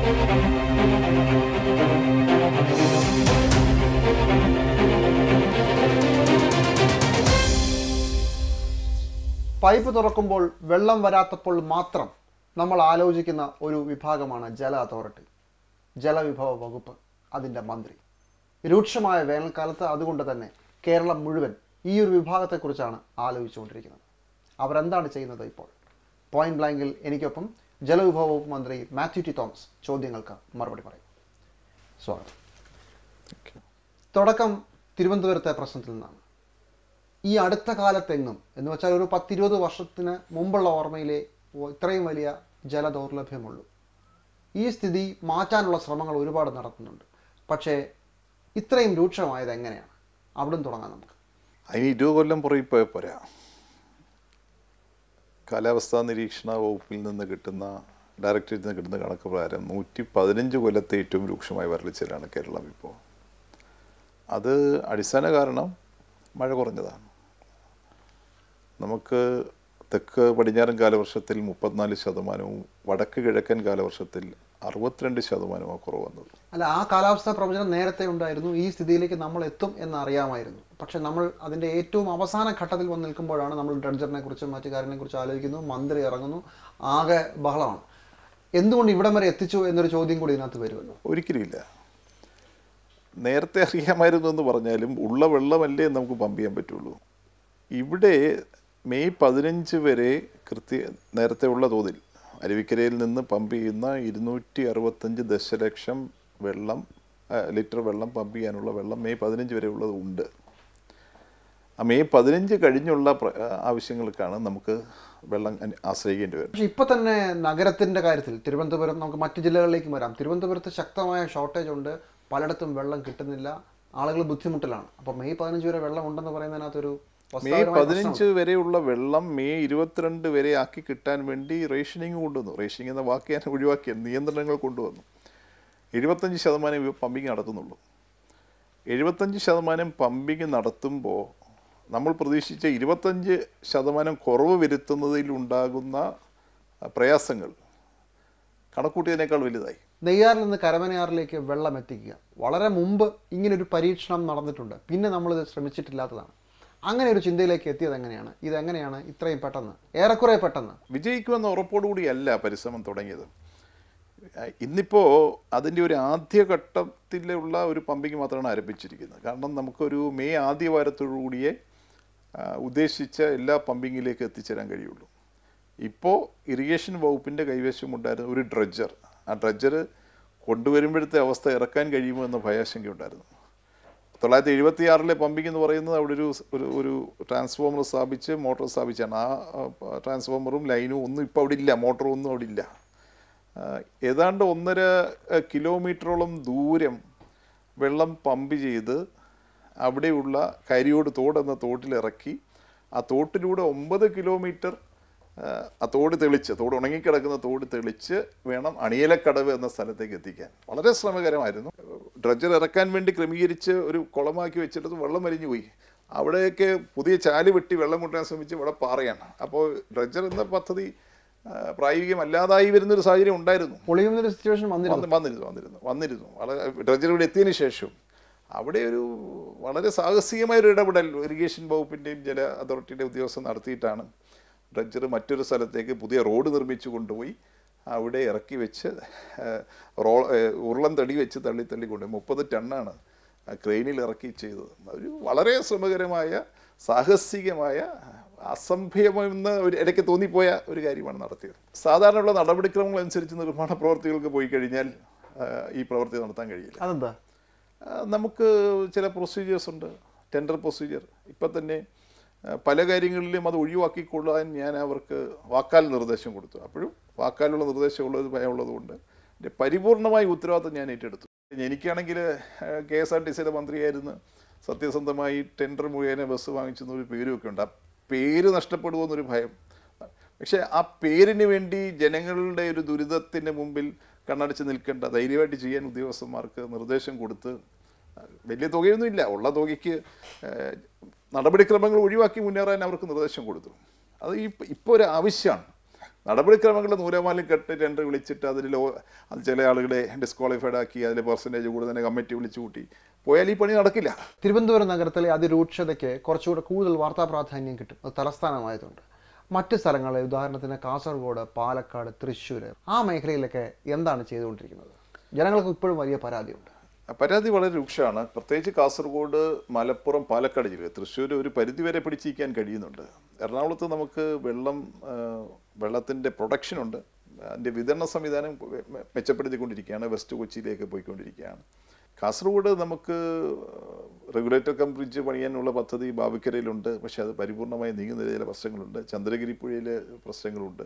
Pipe തുറക്കുമ്പോൾ വെള്ളം വരാത്തപ്പോൾ മാത്രം നമ്മൾ ആലോചിക്കുന്ന ഒരു വിഭാഗമാണ് ജല അതോറിറ്റി ജലവിഭവ വകുപ്പ് അതിൻ്റെ മന്ത്രി രൂക്ഷമായ വേനൽക്കാലത്ത് അതുകൊണ്ട് തന്നെ കേരളം മുഴുവൻ ഈ ഒരു വിഭാഗത്തെക്കുറിച്ചാണ് ആലോചിച്ചുകൊണ്ടിരിക്കുന്നത് അവരെന്താണ് ചെയ്യുന്നത് ഇപ്പോൾ പോയിന്റ് ബ്ലാങ്കിൽ എനിക്കൊപ്പം ജലവിഭവ വകുപ്പ് മന്ത്രി മാത്യു ടി തോമസ് ചോദ്യങ്ങൾക്ക് മറുപടി പറയും സ്വാഗതം തുടക്കം തിരുവനന്തപുരത്തെ പ്രശ്നത്തിൽ നിന്നാണ് ഈ അടുത്ത കാലത്തെങ്ങും എന്ന് വെച്ചാൽ ഒരു പത്തിരുപത് വർഷത്തിന് മുമ്പുള്ള ഓർമ്മയിലെ ഓ- ഇത്രയും വലിയ ജലദൗർലഭ്യമുള്ളൂ ഈ സ്ഥിതി മാറ്റാനുള്ള ശ്രമങ്ങൾ ഒരുപാട് നടത്തുന്നുണ്ട് പക്ഷേ ഇത്രയും രൂക്ഷമായത് എങ്ങനെയാണ് അവിടുന്ന് തുടങ്ങാം നമുക്ക് അതിന് ഇരുപത് കൊല്ലം പുറകിൽ പോയ പോരാ കാലാവസ്ഥാ നിരീക്ഷണ വകുപ്പിൽ നിന്ന് കിട്ടുന്ന ഡയറക്ടറേറ്റിൽ നിന്ന് കിട്ടുന്ന കണക്ക് പ്രകാരം നൂറ്റി പതിനഞ്ച് കൊല്ലത്തെ ഏറ്റവും രൂക്ഷമായ വരൾച്ചയിലാണ് കേരളം ഇപ്പോൾ അത് അടിസ്ഥാന കാരണം മഴ കുറഞ്ഞതാണ് നമുക്ക് തെക്ക് പടിഞ്ഞാറൻ കാലവർഷത്തിൽ മുപ്പത്തിനാല് ശതമാനവും വടക്ക് കിഴക്കൻ കാലവർഷത്തിൽ അറുപത്തിരണ്ട് ശതമാനമാണ് കുറവ് വന്നത് അല്ല ആ കാലാവസ്ഥാ പ്രവചനം നേരത്തെ ഉണ്ടായിരുന്നു ഈ സ്ഥിതിയിലേക്ക് നമ്മൾ എത്തും എന്ന് അറിയാമായിരുന്നു പക്ഷെ നമ്മൾ അതിൻ്റെ ഏറ്റവും അവസാന ഘട്ടത്തിൽ വന്ന് നിൽക്കുമ്പോഴാണ് നമ്മൾ ഡ്രഡ്ജറിനെ കുറിച്ചും മറ്റു കാര്യങ്ങളെ കുറിച്ച് ആലോചിക്കുന്നു മന്ത്രി ഇറങ്ങുന്നു ആകെ ബഹളമാണ് എന്തുകൊണ്ട് ഇവിടം വരെ എത്തിച്ചു എന്നൊരു ചോദ്യം കൂടി ഇതിനകത്ത് വരുമല്ലോ ഒരിക്കലുമില്ല നേരത്തെ അറിയാമായിരുന്നു എന്ന് പറഞ്ഞാലും ഉള്ള വെള്ളമല്ലേ നമുക്ക് പമ്പ് ചെയ്യാൻ പറ്റുള്ളൂ ഇവിടെ മെയ് പതിനഞ്ച് വരെ കൃത്യ നേരത്തെ ഉള്ള തോതിൽ അരുവിക്കരയിൽ നിന്ന് പമ്പ് ചെയ്യുന്ന ഇരുന്നൂറ്റി അറുപത്തഞ്ച് ദശലക്ഷം വെള്ളം ആ, ലിറ്റർ വെള്ളം പമ്പ് ചെയ്യാനുള്ള വെള്ളം മെയ് പതിനഞ്ച് വരെ ഉള്ളത് ഉണ്ട് ആ മെയ് പതിനഞ്ച് കഴിഞ്ഞുള്ള പ്ര- ആവശ്യങ്ങൾക്കാണ് നമുക്ക് വെള്ളം അന്- ആശ്രയിക്കേണ്ടി വരുന്നത് പക്ഷെ ഇപ്പൊ തന്നെ നഗരത്തിന്റെ കാര്യത്തിൽ തിരുവനന്തപുരം നമുക്ക് മറ്റു ജില്ലകളിലേക്കും വരാം തിരുവനന്തപുരത്ത് ശക്തമായ ഷോർട്ടേജ് ഉണ്ട് പലയിടത്തും വെള്ളം കിട്ടുന്നില്ല ആളുകൾ ബുദ്ധിമുട്ടിലാണ് അപ്പൊ മെയ് പതിനഞ്ച് വരെ വെള്ളം ഉണ്ടെന്ന് പറയുന്നതിനകത്തൊരു മെയ് വസ്തുതാപരമായ പതിനഞ്ച് വരെയുള്ള വെള്ളം മെയ് ഇരുപത്തിരണ്ട് വരെ ആക്കി കിട്ടാൻ വേണ്ടി റേഷനിങ് കൊണ്ടുവന്നു റേഷനിങ് എന്ന വാക്ക് ഞാൻ ഒഴിവാക്കിയ നിയന്ത്രണങ്ങൾ കൊണ്ടുവന്നു എഴുപത്തഞ്ച് ശതമാനം പമ്പിങ് നടത്തുന്നുള്ളൂ എഴുപത്തഞ്ച് ശതമാനം പമ്പിങ് നടത്തുമ്പോൾ നമ്മൾ പ്രതീക്ഷിച്ച ഇരുപത്തഞ്ച് ശതമാനം കുറവ് വരുത്തുന്നതിൽ ഉണ്ടാകുന്ന പ്രയാസങ്ങൾ കണക്കൂട്ടിയതിനേക്കാൾ വലുതായി നെയ്യാറിൽ നിന്ന് കരമനയാറിലേക്ക് വെള്ളം എത്തിക്കുക വളരെ മുമ്പ് ഇങ്ങനൊരു പരീക്ഷണം നടന്നിട്ടുണ്ട് പിന്നെ നമ്മളിത് ശ്രമിച്ചിട്ടില്ലാത്തതാണ് അങ്ങനെ ഒരു ചിന്തയിലേക്ക് എത്തിയത് എങ്ങനെയാണ് ഇതെങ്ങനെയാണ് ഇത്രയും പെട്ടെന്ന് ഏറെക്കുറെ പെട്ടെന്ന് വിജയിക്കുമെന്ന ഉറപ്പോടുകൂടിയല്ല പരിശ്രമം തുടങ്ങിയത് അഹ് ഇന്നിപ്പോൾ അതിൻ്റെ ഒരു ആദ്യഘട്ടത്തിലുള്ള ഒരു പമ്പിങ് മാത്രമാണ് ആരംഭിച്ചിരിക്കുന്നത് കാരണം നമുക്കൊരു മെയ് ആദ്യ വാരത്തോടുകൂടിയേ ആ, ഉദ്ദേശിച്ച എല്ലാ പമ്പിങ്ങിലേക്ക് എത്തിച്ചേരാൻ കഴിയുള്ളൂ ഇപ്പോൾ ഇറിഗേഷൻ വകുപ്പിൻ്റെ കൈവശമുണ്ടായിരുന്ന ഒരു ഡ്രഡ്ജർ ആ ഡ്രഡ്ജർ കൊണ്ടുവരുമ്പോഴത്തെ അവസ്ഥ ഇറക്കാൻ കഴിയുമോ എന്ന ഭയാശങ്കയുണ്ടായിരുന്നു തൊള്ളായിരത്തി എഴുപത്തി ആറിലെ പമ്പിംഗ് എന്ന് പറയുന്നത് അവിടെ ഒരു ഒരു ഒരു ട്രാൻസ്ഫോമർ സ്ഥാപിച്ച് മോട്ടോർ സ്ഥാപിച്ചാണ് ആ ആ, ട്രാൻസ്ഫോമറും ലൈനും ഒന്നും ഇപ്പോൾ അവിടെ ഇല്ല മോട്ടറും ഒന്നും അവിടെ ഇല്ല ആ, ഏതാണ്ട് ഒന്നര ആ, കിലോമീറ്ററോളം ദൂരം വെള്ളം പമ്പ് ചെയ്ത് അവിടെയുള്ള കരിയോട് തോട് എന്ന തോട്ടിലിറക്കി ആ തോട്ടിലൂടെ ഒമ്പത് കിലോമീറ്റർ ആ, ആ തോട് തെളിച്ച് തോട് ഉണങ്ങിക്കിടക്കുന്ന തോട് തെളിച്ച് വേണം അണിയലക്കടവ് എന്ന സ്ഥലത്തേക്ക് എത്തിക്കാൻ വളരെ ശ്രമകരമായിരുന്നു ഡ്രഡ്ജർ ഇറക്കാൻ വേണ്ടി ക്രമീകരിച്ച് ഒരു കുളമാക്കി വെച്ചിട്ട് വെള്ളം വലിഞ്ഞു പോയി അവിടെയൊക്കെ പുതിയ ചാല് വെട്ടി വെള്ളം കൊണ്ടുവരാൻ ശ്രമിച്ച് ഇവിടെ പാറയാണ് അപ്പോൾ ഡ്രഡ്ജർ എന്ന പദ്ധതി ആ, പ്രായോഗികമല്ലാതായി വരുന്നൊരു സാഹചര്യം ഉണ്ടായിരുന്നു പൊളിയുന്നൊരു സിറ്റുവേഷൻ വന്നിരുന്നു വന്ന് വന്നിരുന്നു വന്നിരുന്നു വന്നിരുന്നു വളരെ ഡ്രഡ്ജർ ഇവിടെ എത്തിയതിന് ശേഷം അവിടെ ഒരു വളരെ സാഹസികമായ ഒരു ഇടപെടൽ ഇറിഗേഷൻ വകുപ്പിൻ്റെയും ജല അതോറിറ്റിയുടെ ഉദ്യോഗസ്ഥർ നടത്തിയിട്ടാണ് ഡ്രഡ്ജർ മറ്റൊരു സ്ഥലത്തേക്ക് പുതിയ റോഡ് നിർമ്മിച്ചു കൊണ്ടുപോയി അവിടെ ഇറക്കി വെച്ച് ഏഹ്, റോ ഏഹ്, ഉരുളൻ തടി വെച്ച് തള്ളി തള്ളി കൊണ്ടുപോയി മുപ്പത് ടണ്ണാണ് ആ ക്രെയിനിൽ ഇറക്കി ചെയ്തത് ഒരു വളരെ ശ്രമകരമായ സാഹസികമായ അസംഭവമെന്ന് ഒരു ഇടയ്ക്ക് തോന്നിപ്പോയ ഒരു കാര്യമാണ് നടത്തിയത് സാധാരണയുള്ള നടപടിക്രമങ്ങൾ അനുസരിച്ച് നിർമ്മാണ പ്രവർത്തികൾക്ക് പോയി കഴിഞ്ഞാൽ ആ, ഈ പ്രവൃത്തി നടത്താൻ കഴിയില്ല അതെന്താ ആ, നമുക്ക് ചില പ്രൊസീജിയേഴ്സ് ഉണ്ട് ടെൻഡർ പ്രൊസീജിയർ ഇപ്പം തന്നെ ആ, പല കാര്യങ്ങളിലും അത് ഒഴിവാക്കിക്കൊള്ളാൻ ഞാൻ അവർക്ക് വാക്കാൽ നിർദ്ദേശം കൊടുത്തു അപ്പോഴും വാക്കാലുള്ള നിർദ്ദേശമുള്ളത് ഭയമുള്ളതുകൊണ്ട് എൻ്റെ പരിപൂർണമായ ഉത്തരവാദിത്തം ഞാൻ ഏറ്റെടുത്തു എനിക്കാണെങ്കിൽ കെ എസ് ആർ ടി സിയുടെ മന്ത്രിയായിരുന്നു സത്യസന്ധമായി ടെൻഡർ മുഖേന ബസ് വാങ്ങിച്ചെന്ന ഒരു പേരുമൊക്കെ ഉണ്ട് ആ പേര് നഷ്ടപ്പെടുമോ എന്നൊരു ഭയം പക്ഷേ ആ പേരിന് വേണ്ടി ജനങ്ങളുടെ ഒരു ദുരിതത്തിന് മുമ്പിൽ കണ്ണടച്ച് നിൽക്കേണ്ട ധൈര്യമായിട്ട് ചെയ്യാൻ ഉദ്യോഗസ്ഥന്മാർക്ക് നിർദ്ദേശം കൊടുത്ത് വലിയ തുകയൊന്നുമില്ല ഉള്ള തുകയ്ക്ക് ഏഹ്, നടപടിക്രമങ്ങൾ ഒഴിവാക്കി മുന്നേറാൻ അവർക്ക് നിർദ്ദേശം കൊടുത്തു അത് ഈ ഇപ്പോൾ ഒരു ആവശ്യമാണ് നടപടിക്രമങ്ങളുടെ നൂലമാലും കെട്ട് ടെൻഡർ വിളിച്ചിട്ട് അതിൽ ലോ അത് ചില ആളുകളെ ഡിസ്ക്വാളിഫൈഡ് ആക്കി അതിൽ പെർസെൻറ്റേജ് കൂടുതൽ കമ്മിറ്റി വിളിച്ചു കൂട്ടി പോയാൽ ഈ പണി നടക്കില്ല തിരുവനന്തപുരം നഗരത്തിലെ അതിരൂക്ഷതയ്ക്ക് കുറച്ചുകൂടെ കൂടുതൽ വാർത്താ പ്രാധാന്യം കിട്ടും അത് തലസ്ഥാനമായതുകൊണ്ട് മറ്റ് സ്ഥലങ്ങളിൽ ഉദാഹരണത്തിന് കാസർഗോഡ് പാലക്കാട് തൃശ്ശൂർ ആ മേഖലയിലൊക്കെ എന്താണ് ചെയ്തുകൊണ്ടിരിക്കുന്നത് ജനങ്ങൾക്ക് ഇപ്പോഴും വലിയ പരാതിയുണ്ട് പരാതി വളരെ രൂക്ഷമാണ് പ്രത്യേകിച്ച് കാസർഗോഡ് മലപ്പുറം പാലക്കാട് ജില്ല തൃശ്ശൂർ ഒരു പരിധിവരെ പിടിച്ചിരിക്കാൻ കഴിയുന്നുണ്ട് എറണാകുളത്ത് നമുക്ക് വെള്ളം ആ, വെള്ളത്തിൻ്റെ പ്രൊഡക്ഷനുണ്ട് അതിൻ്റെ വിതരണ സംവിധാനം മെ- മെച്ചപ്പെടുത്തിക്കൊണ്ടിരിക്കുകയാണ് വെസ്റ്റ് കൊച്ചിയിലേക്ക് പോയിക്കൊണ്ടിരിക്കുകയാണ് കാസർഗോഡ് നമുക്ക് റെഗുലേറ്റർ കം ബ്രിഡ്ജ് പണിയാനുള്ള പദ്ധതി ബാവിക്കരയിലുണ്ട് പക്ഷേ അത് പരിപൂർണമായി നീങ്ങുന്ന ചില പ്രശ്നങ്ങളുണ്ട് ചന്ദ്രഗിരി പുഴയിലെ പ്രശ്നങ്ങളുണ്ട്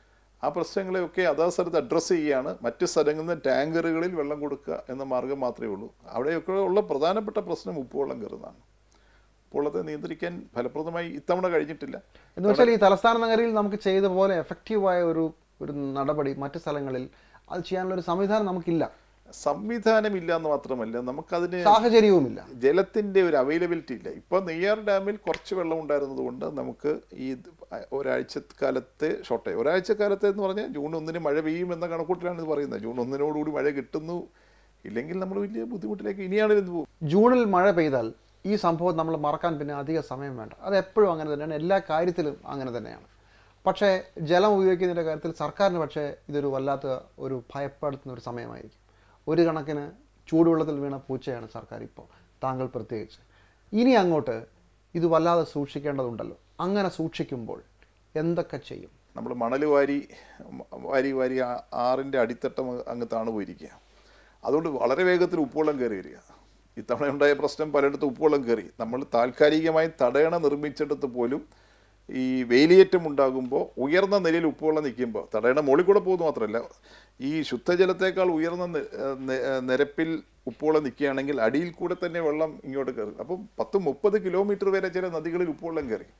ആ പ്രശ്നങ്ങളെയൊക്കെ അതാ സ്ഥലത്ത് അഡ്രസ്സ് ചെയ്യുകയാണ് മറ്റ് സ്ഥലങ്ങളിൽ നിന്ന് ടാങ്കറുകളിൽ വെള്ളം കൊടുക്കുക എന്ന മാർഗം മാത്രമേ ഉള്ളൂ അവിടെയൊക്കെ ഉള്ള പ്രധാനപ്പെട്ട പ്രശ്നം ഉപ്പുവെള്ളം കയറുന്നതാണ് ഉപ്പുവെള്ളത്തെ നിയന്ത്രിക്കാൻ ഫലപ്രദമായി ഇത്തവണ കഴിഞ്ഞിട്ടില്ല എന്ന് വെച്ചാൽ ഈ തലസ്ഥാന നഗരിയിൽ നമുക്ക് ചെയ്ത പോലെ എഫക്റ്റീവായ ഒരു ഒരു നടപടി മറ്റ് സ്ഥലങ്ങളിൽ അത് ചെയ്യാനുള്ള ഒരു സംവിധാനം നമുക്കില്ല സംവിധാനമില്ല എന്ന് മാത്രമല്ല നമുക്കതിന് സാഹചര്യവുമില്ല ജലത്തിൻ്റെ ഒരു അവൈലബിലിറ്റി ഇല്ല ഇപ്പോൾ നെയ്യാർ ഡാമിൽ കുറച്ച് വെള്ളം ഉണ്ടായിരുന്നത് കൊണ്ട് നമുക്ക് ഈ ഇത് ഒരാഴ്ച കാലത്തെ ഷോർട്ടേജ് ഒരാഴ്ച കാലത്തെ എന്ന് പറഞ്ഞാൽ ജൂൺ ഒന്നിന് മഴ പെയ്യും എന്ന കണക്കൂട്ടിലാണ് ഇത് പറയുന്നത് ജൂൺ ഒന്നിനോടുകൂടി മഴ കിട്ടുന്നു ഇല്ലെങ്കിൽ നമ്മൾ വലിയ ബുദ്ധിമുട്ടിലേക്ക് ഇനിയാണ് ഇത് പോകും ജൂണിൽ മഴ പെയ്താൽ ഈ സംഭവം നമ്മൾ മറക്കാൻ പിന്നെ അധിക സമയം വേണ്ട അത് എപ്പോഴും അങ്ങനെ തന്നെയാണ് എല്ലാ കാര്യത്തിലും അങ്ങനെ തന്നെയാണ് പക്ഷേ ജലം ഉപയോഗിക്കുന്നതിൻ്റെ കാര്യത്തിൽ സർക്കാരിന് പക്ഷേ ഇതൊരു വല്ലാത്ത ഒരു ഭയപ്പെടുത്തുന്ന ഒരു സമയമായിരിക്കും ഒരു കണക്കിന് ചൂടുവെള്ളത്തിൽ വീണ പൂച്ചയാണ് സർക്കാർ ഇപ്പോൾ താങ്കൾ പ്രത്യേകിച്ച് ഇനി അങ്ങോട്ട് ഇത് വല്ലാതെ സൂക്ഷിക്കേണ്ടതുണ്ടല്ലോ അങ്ങനെ സൂക്ഷിക്കുമ്പോൾ എന്തൊക്കെ ചെയ്യും നമ്മൾ മണൽ വാരി വാരി വാരി ആ- ആറിൻ്റെ അടിത്തട്ടം അങ്ങ് താണു പോയിരിക്കുക അതുകൊണ്ട് വളരെ വേഗത്തിൽ ഉപ്പുവെള്ളം കയറി വരിക ഇത്തവണ ഉണ്ടായ പ്രശ്നം പലയിടത്തും ഉപ്പുവെള്ളം കയറി നമ്മൾ താൽക്കാലികമായി തടയണ നിർമ്മിച്ചിടത്ത് പോലും ഈ വേലിയേറ്റം ഉണ്ടാകുമ്പോൾ ഉയർന്ന നിലയിൽ ഉപ്പുവെള്ളം നിൽക്കുമ്പോൾ തടയണ മുകളിൽ കൂടെ പോകുന്നു മാത്രമല്ല ഈ ശുദ്ധജലത്തേക്കാൾ ഉയർന്ന നി- ഏഹ് നി- ഏഹ് നിരപ്പിൽ ഉപ്പുവെള്ളം നിൽക്കുകയാണെങ്കിൽ അടിയിൽ കൂടെ തന്നെ വെള്ളം ഇങ്ങോട്ട് കയറും അപ്പം പത്ത് മുപ്പത് കിലോമീറ്റർ വരെ ചില നദികളിൽ ഉപ്പുവെള്ളം കയറി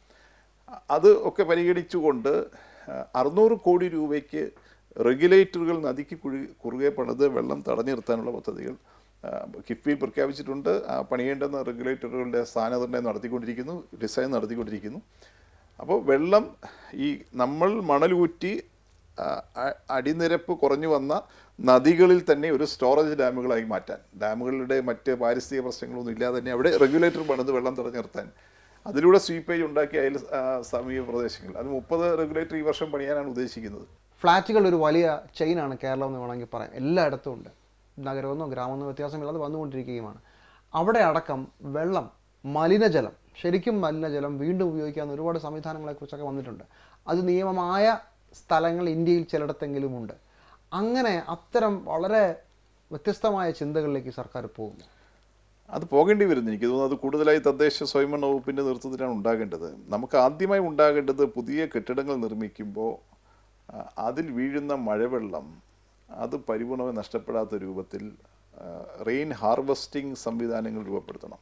അത് ഒക്കെ പരിഗണിച്ചുകൊണ്ട് അറുന്നൂറ് കോടി രൂപയ്ക്ക് റെഗുലേറ്ററുകൾ നദിക്ക് കുഴി കുറുകെ പണിത് വെള്ളം തടഞ്ഞു നിർത്താനുള്ള പദ്ധതികൾ ആ, കിഫ്ബിയിൽ പ്രഖ്യാപിച്ചിട്ടുണ്ട് ആ പണിയേണ്ടുന്ന റെഗുലേറ്ററുകളുടെ സ്ഥാനനിർണ്ണയം നടത്തിക്കൊണ്ടിരിക്കുന്നു ഡിസൈൻ നടത്തിക്കൊണ്ടിരിക്കുന്നു അപ്പോൾ വെള്ളം ഈ നമ്മൾ മണലൂറ്റി ആ, അ- അടിനിരപ്പ് കുറഞ്ഞു വന്ന നദികളിൽ തന്നെ ഒരു സ്റ്റോറേജ് ഡാമുകളായി മാറ്റാൻ ഡാമുകളുടെ മറ്റ് പാരിസ്ഥിതിക പ്രശ്നങ്ങളൊന്നും ഇല്ലാതെ തന്നെ അവിടെ റെഗുലേറ്റർ പണിത് വെള്ളം തടഞ്ഞു നിർത്താൻ അതിലൂടെ സ്വീപ്പേജ് ഉണ്ടാക്കി അയൽ ആ, സമീപ പ്രദേശങ്ങളിൽ അത് മുപ്പത് റെഗുലേറ്റർ ഈ വർഷം പണിയാനാണ് ഉദ്ദേശിക്കുന്നത് ഫ്ലാറ്റുകൾ ഒരു വലിയ ചെയിനാണ് കേരളം എന്ന് വേണമെങ്കിൽ പറയാം എല്ലായിടത്തും ഉണ്ട് നഗരമെന്നോ ഗ്രാമമെന്നോ വ്യത്യാസമില്ലാതെ വന്നുകൊണ്ടിരിക്കുകയുമാണ് അവിടെ അടക്കം വെള്ളം മലിനജലം ശരിക്കും മലിനജലം വീണ്ടും ഉപയോഗിക്കാവുന്ന ഒരുപാട് സംവിധാനങ്ങളെക്കുറിച്ചൊക്കെ വന്നിട്ടുണ്ട് അത് നിയമമായ സ്ഥലങ്ങൾ ഇന്ത്യയിൽ ചിലയിടത്തെങ്കിലും ഉണ്ട് അങ്ങനെ അത്തരം വളരെ വ്യത്യസ്തമായ ചിന്തകളിലേക്ക് സർക്കാർ പോകുന്നു അത് പോകേണ്ടി വരുന്നു എനിക്ക് തോന്നുന്നു അത് കൂടുതലായി തദ്ദേശ സ്വയംഭരണ വകുപ്പിൻ്റെ നേതൃത്വത്തിലാണ് ഉണ്ടാകേണ്ടത് നമുക്ക് ആദ്യമായി ഉണ്ടാകേണ്ടത് പുതിയ കെട്ടിടങ്ങൾ നിർമ്മിക്കുമ്പോൾ ആ, അതിൽ വീഴുന്ന മഴവെള്ളം അത് പരിപൂർണമായി നഷ്ടപ്പെടാത്ത രൂപത്തിൽ റെയിൻ ഹാർവസ്റ്റിംഗ് സംവിധാനങ്ങൾ രൂപപ്പെടുത്തണം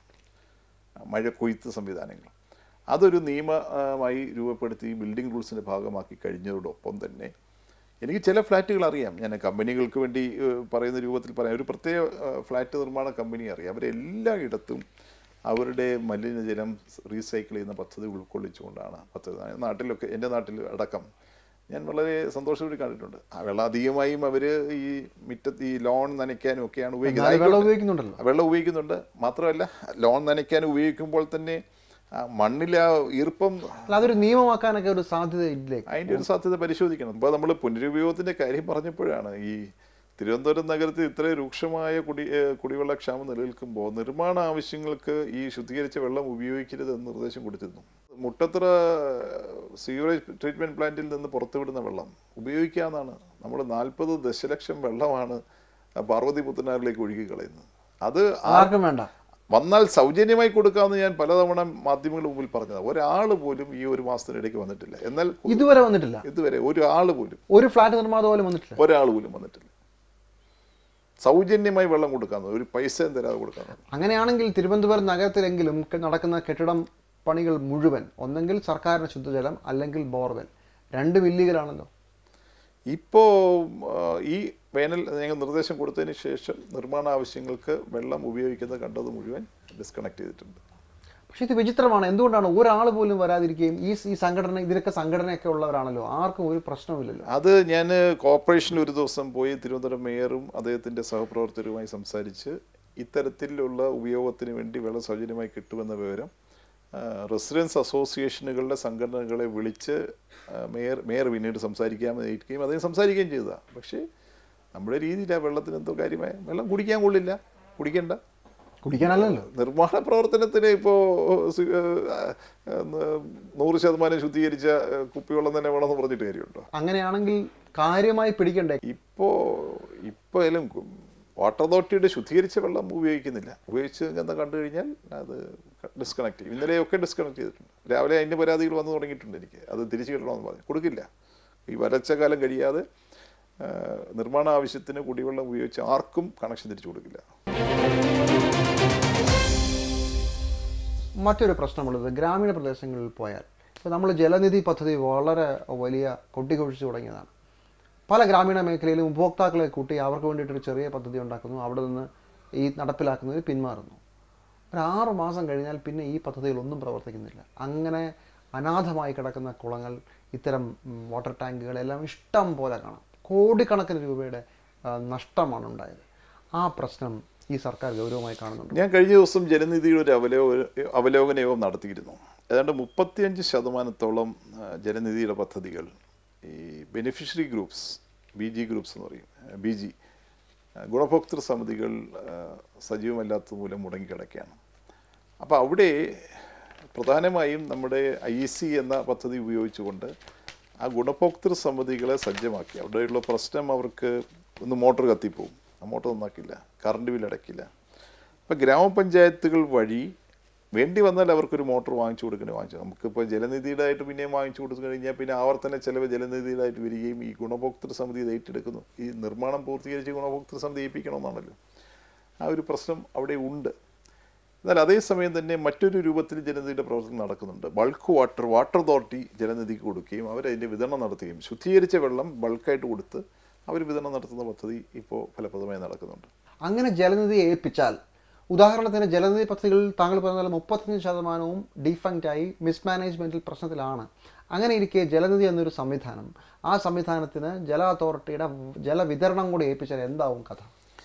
മഴ കൊയ്ത്ത് സംവിധാനങ്ങൾ അതൊരു നിയമമായി രൂപപ്പെടുത്തി ബിൽഡിംഗ് റൂൾസിൻ്റെ ഭാഗമാക്കി കഴിഞ്ഞതോടൊപ്പം തന്നെ എനിക്ക് ചില ഫ്ലാറ്റുകൾ അറിയാം ഞാൻ കമ്പനികൾക്ക് വേണ്ടി ഏഹ്, പറയുന്ന രൂപത്തിൽ പറയാം ഒരു പ്രത്യേക ഏഹ്, ഫ്ലാറ്റ് നിർമ്മാണ കമ്പനി അറിയാം അവരെല്ലായിടത്തും അവരുടെ മലിനജലം റീസൈക്കിൾ ചെയ്യുന്ന പദ്ധതി ഉൾക്കൊള്ളിച്ചുകൊണ്ടാണ് പദ്ധതി നാട്ടിലൊക്കെ എൻ്റെ നാട്ടിൽ അടക്കം ഞാൻ വളരെ സന്തോഷത്തോടെ കണ്ടിട്ടുണ്ട് ആ വെള്ളം അധികമായും അവർ ഈ മുറ്റത്ത് ഈ ലോൺ നനയ്ക്കാനും ഒക്കെയാണ് ഉപയോഗിക്കുന്നത് എന്നാലും വെള്ളം ആയിക്കോട്ടെ. ഉപയോഗിക്കുന്നുണ്ടല്ലോ വെള്ളം ഉപയോഗിക്കുന്നുണ്ട് മാത്രമല്ല ലോൺ നനയ്ക്കാൻ ഉപയോഗിക്കുമ്പോൾ തന്നെ ആ മണ്ണിലെ ആ ഈർപ്പം അല്ല അതൊരു നിയമമാക്കാനൊക്കെ ഒരു സാധ്യത ഇല്ലേ അതിൻ്റെ ഒരു സാധ്യത പരിശോധിക്കണം ഇപ്പോൾ നമ്മൾ പുനരുപയോഗത്തിൻ്റെ കാര്യം പറഞ്ഞപ്പോഴാണ് ഈ തിരുവനന്തപുരം നഗരത്തിൽ ഇത്രയും രൂക്ഷമായ കുടി ഏഹ് കുടിവെള്ളക്ഷാമം നിലനിൽക്കുമ്പോൾ നിർമ്മാണ ആവശ്യങ്ങൾക്ക് ഈ ശുദ്ധീകരിച്ച വെള്ളം ഉപയോഗിക്കരുത് എന്ന് നിർദ്ദേശം കൊടുത്തിരുന്നു മുട്ടത്ര സീവറേജ് ട്രീറ്റ്മെൻറ്റ് പ്ലാന്റിൽ നിന്ന് പുറത്തുവിടുന്ന വെള്ളം ഉപയോഗിക്കാമെന്നാണ് നമ്മൾ നാൽപ്പത് ദശലക്ഷം വെള്ളമാണ് പാർവതി പുത്തനാറിലേക്ക് ഒഴുകി കളയുന്നത് അത് ആ ആർക്കും വേണ്ട വന്നാൽ സൗജന്യമായി കൊടുക്കാമെന്ന് ഞാൻ പലതവണ മാധ്യമങ്ങളുടെ മുമ്പിൽ പറഞ്ഞത് ഒരാൾ പോലും ഈ ഒരു മാസത്തിനിടയ്ക്ക് വന്നിട്ടില്ല എന്നാൽ ഇതുവരെ വന്നിട്ടില്ല ഇതുവരെ ഒരാൾ പോലും ഒരു ഫ്ലാറ്റ് നിർമ്മാതാവ് പോലും വന്നിട്ടില്ല ഒരാൾ പോലും വന്നിട്ടില്ല സൗജന്യമായി വെള്ളം കൊടുക്കാമെന്ന് ഒരു പൈസയും തരാതെ കൊടുക്കാമെന്ന് അങ്ങനെയാണെങ്കിൽ തിരുവനന്തപുരം നഗരത്തിലെങ്കിലും ക- നടക്കുന്ന കെട്ടിടം പണികൾ മുഴുവൻ ഒന്നെങ്കിൽ സർക്കാരിന് ശുദ്ധജലം അല്ലെങ്കിൽ ബോർവെൽ രണ്ടും ഇല്ലീഗലാണല്ലോ ഇപ്പോൾ ഈ വേനൽ ഞങ്ങൾ നിർദ്ദേശം കൊടുത്തതിന് ശേഷം നിർമ്മാണ ആവശ്യങ്ങൾക്ക് വെള്ളം ഉപയോഗിക്കുന്നത് കണ്ടത് മുഴുവൻ ഡിസ്കണക്ട് ചെയ്തിട്ടുണ്ട് പക്ഷെ ഇത് വിചിത്രമാണ് എന്തുകൊണ്ടാണ് ഒരാൾ പോലും വരാതിരിക്കുകയും ഈ ഈ സംഘടന ഇതിനൊക്കെ സംഘടനയൊക്കെ ഉള്ളവരാണല്ലോ ആർക്കും ഒരു പ്രശ്നവുമില്ലല്ലോ അത് ഞാൻ കോർപ്പറേഷനിൽ ഒരു ദിവസം പോയി തിരുവനന്തപുരം മേയറും അദ്ദേഹത്തിൻ്റെ സഹപ്രവർത്തകരുമായി സംസാരിച്ച് ഇത്തരത്തിലുള്ള ഉപയോഗത്തിന് വേണ്ടി വെള്ളം സൗജന്യമായി കിട്ടുമെന്ന വിവരം റെസിഡൻസ് അസോസിയേഷനുകളുടെ സംഘടനകളെ വിളിച്ച് ആ, മേയർ മേയർ പിന്നീട് സംസാരിക്കാമെന്ന് ഏൽക്കുകയും അദ്ദേഹം സംസാരിക്കുകയും ചെയ്തതാണ് പക്ഷേ നമ്മുടെ രീതിയിൽ ആ വെള്ളത്തിന് എന്തോ കാര്യമായ വെള്ളം കുടിക്കാൻ കൊള്ളില്ല കുടിക്കണ്ട കുടിക്കാനല്ലല്ലോ നിർമ്മാണ പ്രവർത്തനത്തിന് ഇപ്പോൾ നൂറ് ശതമാനം ശുദ്ധീകരിച്ച ഏ, കുപ്പിവെള്ളം തന്നെ വേണമെന്ന് പറഞ്ഞിട്ട് കാര്യമുണ്ടോ അങ്ങനെയാണെങ്കിൽ കാര്യമായി പിടിക്കണ്ടേ ഇപ്പോൾ ഇപ്പോൾ ഏതായാലും വാട്ടർ അതോറിറ്റിയുടെ ശുദ്ധീകരിച്ച വെള്ളം ഉപയോഗിക്കുന്നില്ല ഉപയോഗിച്ച് എന്താ കണ്ടു കഴിഞ്ഞാൽ അത് ഡിസ്കണക്ട് ചെയ്യും ഇന്നലെയൊക്കെ ഡിസ്കണക്ട് ചെയ്തിട്ടുണ്ട് രാവിലെ അതിൻ്റെ പരാതികൾ വന്നു തുടങ്ങിയിട്ടുണ്ട് എനിക്ക് അത് തിരിച്ചു കിട്ടണമെന്ന് പറഞ്ഞു കൊടുക്കില്ല ഈ വരച്ച കാലം കഴിയാതെ ആ, നിർമ്മാണ ആവശ്യത്തിന് കുടിവെള്ളം ഉപയോഗിച്ച് ആർക്കും കണക്ഷൻ തിരിച്ചു കൊടുക്കില്ല മറ്റൊരു പ്രശ്നമുള്ളത് ഗ്രാമീണ പ്രദേശങ്ങളിൽ പോയാൽ ഇപ്പോൾ നമ്മൾ ജലനിധി പദ്ധതി വളരെ വലിയ കൊട്ടിക്കൊഴിച്ചു തുടങ്ങിയതാണ് പല ഗ്രാമീണ മേഖലയിലും ഉപഭോക്താക്കളെ കൂട്ടി അവർക്ക് വേണ്ടിയിട്ടൊരു ചെറിയ പദ്ധതി ഉണ്ടാക്കുന്നു അവിടെ നിന്ന് ഈ നടപ്പിലാക്കുന്നതിൽ പിന്മാറുന്നു ഒരു ആറ് മാസം കഴിഞ്ഞാൽ പിന്നെ ഈ പദ്ധതികളൊന്നും പ്രവർത്തിക്കുന്നില്ല അങ്ങനെ അനാഥമായി കിടക്കുന്ന കുളങ്ങൾ ഇത്തരം ഉം, വാട്ടർ ടാങ്കുകൾ എല്ലാം ഇഷ്ടം പോലെ കാണാം കോടിക്കണക്കിന് രൂപയുടെ ആ, നഷ്ടമാണ് ഉണ്ടായത് ആ പ്രശ്നം ഈ സർക്കാർ ഗൗരവമായി കാണുന്നുണ്ട് ഞാൻ കഴിഞ്ഞ ദിവസം ജലനിധിയുടെ ഒരു അവലോക അവലോകന യോഗം നടത്തിയിരുന്നു ഏതാണ്ട് മുപ്പത്തിയഞ്ച് ശതമാനത്തോളം ആ, ജലനിധിയുടെ പദ്ധതികൾ ഈ beneficiary groups B G groups എന്ന് പറയും ബി ജി ഗുണഭോക്തൃ സമിതികൾ ആ, സജീവമല്ലാത്തത് മൂലം മുടങ്ങിക്കിടക്കുകയാണ് അപ്പോൾ അവിടെ പ്രധാനമായും നമ്മുടെ ഐ സി എന്ന പദ്ധതി ഉപയോഗിച്ചുകൊണ്ട് ആ ഗുണഭോക്തൃ സമിതികളെ സജ്ജമാക്കി അവിടെയുള്ള പ്രശ്നം അവർക്ക് ഒന്ന് മോട്ടോർ കത്തിപ്പോവും ആ മോട്ടോർ നന്നാക്കില്ല കറണ്ട് ബിൽ അടയ്ക്കില്ല അപ്പോൾ ഗ്രാമപഞ്ചായത്തുകൾ വഴി വേണ്ടി വന്നാൽ അവർക്കൊരു മോട്ടോർ വാങ്ങിച്ചു കൊടുക്കണേ വാങ്ങിച്ചു നമുക്കിപ്പോൾ ജലനിധിയുടെ ആയിട്ട് പിന്നെയും വാങ്ങിച്ചു കൊടുത്തു കഴിഞ്ഞാൽ പിന്നെ ആവർത്തന ചെലവ് ജലനിധിയുടെ ആയിട്ട് വരികയും ഈ ഗുണഭോക്തൃ സമിതി ഇത് ഏറ്റെടുക്കുന്നു ഈ നിർമ്മാണം പൂർത്തീകരിച്ച് ഗുണഭോക്തൃ സമിതി ഏൽപ്പിക്കണമെന്നാണല്ലോ ആ ഒരു പ്രശ്നം അവിടെ ഉണ്ട് എന്നാൽ അതേസമയം തന്നെ മറ്റൊരു രൂപത്തിൽ ജലനിധിയുടെ പ്രവർത്തനം നടക്കുന്നുണ്ട് ബൾക്ക് വാട്ടർ വാട്ടർ അതോറിറ്റി ജലനിധിക്ക് കൊടുക്കുകയും അവരതിൻ്റെ വിതരണം നടത്തുകയും ശുദ്ധീകരിച്ച വെള്ളം ബൾക്കായിട്ട് കൊടുത്ത് അവർ വിതരണം നടത്തുന്ന പദ്ധതി ഇപ്പോൾ ഫലപ്രദമായി നടക്കുന്നുണ്ട് അങ്ങനെ ജലനിധി ഏൽപ്പിച്ചാൽ ഉദാഹരണത്തിന് ജലനിധി പദ്ധതികളിൽ താങ്കൾ പറഞ്ഞ പോലെ മുപ്പത്തഞ്ച് ശതമാനവും ഡിഫങ്റ്റായി മിസ്മാനേജ്മെൻറ്റിൽ പ്രശ്നത്തിലാണ് അങ്ങനെ ഇരിക്കെ ജലനിധി എന്നൊരു സംവിധാനം ആ സംവിധാനത്തിന് ജല അതോറിറ്റിയുടെ ജലവിതരണം കൂടി ഏൽപ്പിച്ചാൽ എന്താവും കഥ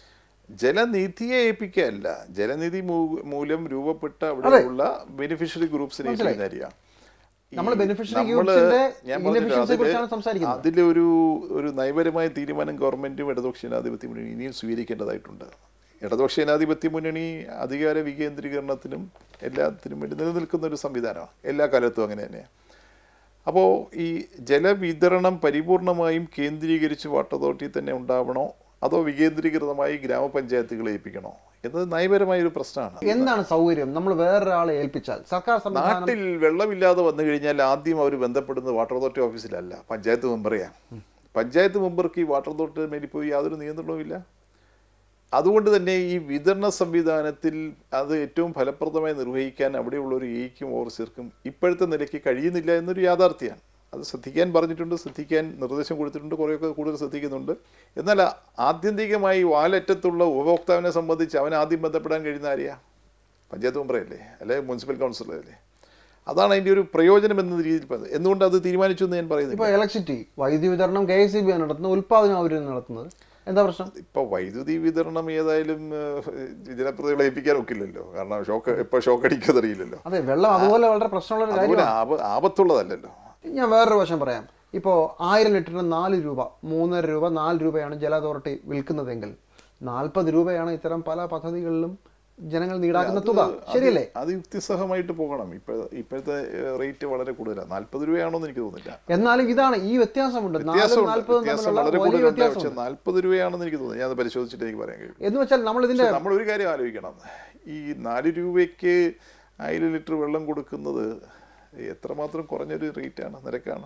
ജലനിധിയെ ഏൽപ്പിക്കുകയല്ല ജലനിധി മൂ- മൂലം രൂപപ്പെട്ട അവിടെയുള്ള ബെനിഫിഷ്യറി ഗ്രൂപ്പ്സിനെ ഏൽപ്പിക്കുന്ന കാര്യമാണ് ഈ നമ്മൾ beneficiary നമ്മള് groupsന്റെ ഞാൻ പറഞ്ഞല്ലോ, inefficiency അതില് കുറിച്ചാണ് സംസാരിക്കുന്നത്. അതിലൊരു ഒരു നയപരമായ തീരുമാനം ഗവൺമെന്റും ഇടതുപക്ഷ ജനാധിപത്യ മുന്നണി ഇനിയും സ്വീകരിക്കേണ്ടതായിട്ടുണ്ട് ഇടതുപക്ഷ ജനാധിപത്യ മുന്നണി അധികാര വികേന്ദ്രീകരണത്തിനും എല്ലാത്തിനും വേണ്ടി നിലനിൽക്കുന്ന ഒരു സംവിധാനമാണ് എല്ലാ കാലത്തും അങ്ങനെ തന്നെയാണ് അപ്പോൾ ഈ ജലവിതരണം പരിപൂർണമായും കേന്ദ്രീകരിച്ച് വാട്ടർ അതോറിറ്റി തന്നെ ഉണ്ടാവണോ അതോ വികേന്ദ്രീകൃതമായി ഗ്രാമപഞ്ചായത്തുകളെ ഏൽപ്പിക്കണോ എന്നത് നയപരമായ ഒരു പ്രശ്നമാണ് എന്താണ് സൗകര്യം നമ്മൾ വേറൊരാളെ ഏൽപ്പിച്ചാൽ സർക്കാർ സംവിധാനം നാട്ടിൽ വെള്ളമില്ലാതെ വന്നു കഴിഞ്ഞാൽ ആദ്യം അവർ ബന്ധപ്പെടുന്നത് വാട്ടർ അതോറിറ്റി ഓഫീസിലല്ല പഞ്ചായത്ത് മെമ്പറെയാണ് പഞ്ചായത്ത് മെമ്പർക്ക് ഈ വാട്ടർ അതോറിറ്റി മേലിൽ പോയി യാതൊരു നിയന്ത്രണവുമില്ല അതുകൊണ്ട് തന്നെ ഈ വിതരണ സംവിധാനത്തിൽ അത് ഏറ്റവും ഫലപ്രദമായി നിർവഹിക്കാൻ അവിടെയുള്ള ഒരു എയ്ക്കും ഓവർസീർക്കും ഇപ്പോഴത്തെ നിലയ്ക്ക് കഴിയുന്നില്ല എന്നൊരു യാഥാർത്ഥ്യമാണ് അത് ശ്രദ്ധിക്കാൻ പറഞ്ഞിട്ടുണ്ട് ശ്രദ്ധിക്കാൻ നിർദ്ദേശം കൊടുത്തിട്ടുണ്ട് കുറേയൊക്കെ കൂടുതൽ ശ്രദ്ധിക്കുന്നുണ്ട് എന്നാൽ ആത്യന്തികമായി വാലറ്റത്തുള്ള ഉപഭോക്താവിനെ സംബന്ധിച്ച് അവൻ ആദ്യം ബന്ധപ്പെടാൻ കഴിയുന്ന ആരെയാ പഞ്ചായത്ത് മെമ്പറല്ലേ അല്ലെ മുനിസിപ്പൽ കൗൺസിലറല്ലേ അതാണ് അതിൻ്റെ ഒരു പ്രയോജനം എന്ന രീതിയിൽ പറഞ്ഞത് എന്തുകൊണ്ട് അത് തീരുമാനിച്ചു എന്ന് ഞാൻ പറയുന്നില്ല ഇപ്പോൾ ഇലക്ട്രിസിറ്റി വൈദ്യുതി വിതരണം കെ എസ് സി ബി ആണ് നടത്തുന്നത് ഉൽപ്പാദനം അവർ നടത്തുന്നത് എന്താ പ്രശ്നം ഇപ്പോൾ വൈദ്യുതി വിതരണം ഏതായാലും ഏഹ്, ജനപ്രതികളെ ഏൽപ്പിക്കാൻ ഒക്കില്ലല്ലോ കാരണം ഷോക്ക് എപ്പോൾ ഷോക്ക് അടിക്കുമെന്ന് അറിയില്ലല്ലോ അതെ വെള്ളം അതുപോലെ വളരെ പ്രശ്നമുള്ള ഒരു അതുപോലെ കാര്യമാണ് ആപ ആപത്തുള്ളതല്ലല്ലോ ഞാൻ വേറൊരു വശം പറയാം ഇപ്പോൾ ആയിരം ലിറ്ററിന് നാല് രൂപ മൂന്നര രൂപ നാല് രൂപയാണ് ജല അതോറിറ്റി വിൽക്കുന്നതെങ്കിൽ നാൽപ്പത് രൂപയാണ് ഇത്തരം പല പദ്ധതികളിലും ജനങ്ങൾ ഈടാക്കുന്ന തുക ശരിയല്ലേ അത് യുക്തിസഹമായിട്ട് പോകണം ഇപ്പോഴത്തെ ഇപ്പോഴത്തെ റേറ്റ് വളരെ കൂടുതലാണ് നാൽപ്പത് രൂപയാണോന്ന് എനിക്ക് തോന്നുന്നില്ല എന്നാലും ഇതാണ് ഈ വ്യത്യാസമുണ്ട് നാലും വ്യത്യാസമുണ്ട് നാൽപ്പതും വ്യത്യാസം തമ്മിലുള്ള വളരെ വലിയ കൂടുതലുണ്ട് പക്ഷെ വ്യത്യാസമുണ്ട് നാൽപ്പത് രൂപയാണെന്ന് എനിക്ക് തോന്നുന്നു ഞാൻ പരിശോധിച്ചിട്ട് എനിക്ക് പറയാൻ കഴിയും എന്ന് വെച്ചാൽ നമ്മൾ ഇതിന്റെ പക്ഷെ നമ്മൾ ഒരു കാര്യം ആലോചിക്കണം ഈ നാല് രൂപയ്ക്ക് ആയിരം ലിറ്റർ വെള്ളം കൊടുക്കുന്നത് എത്രമാത്രം കുറഞ്ഞൊരു റേറ്റാണ് നിരക്കാണ്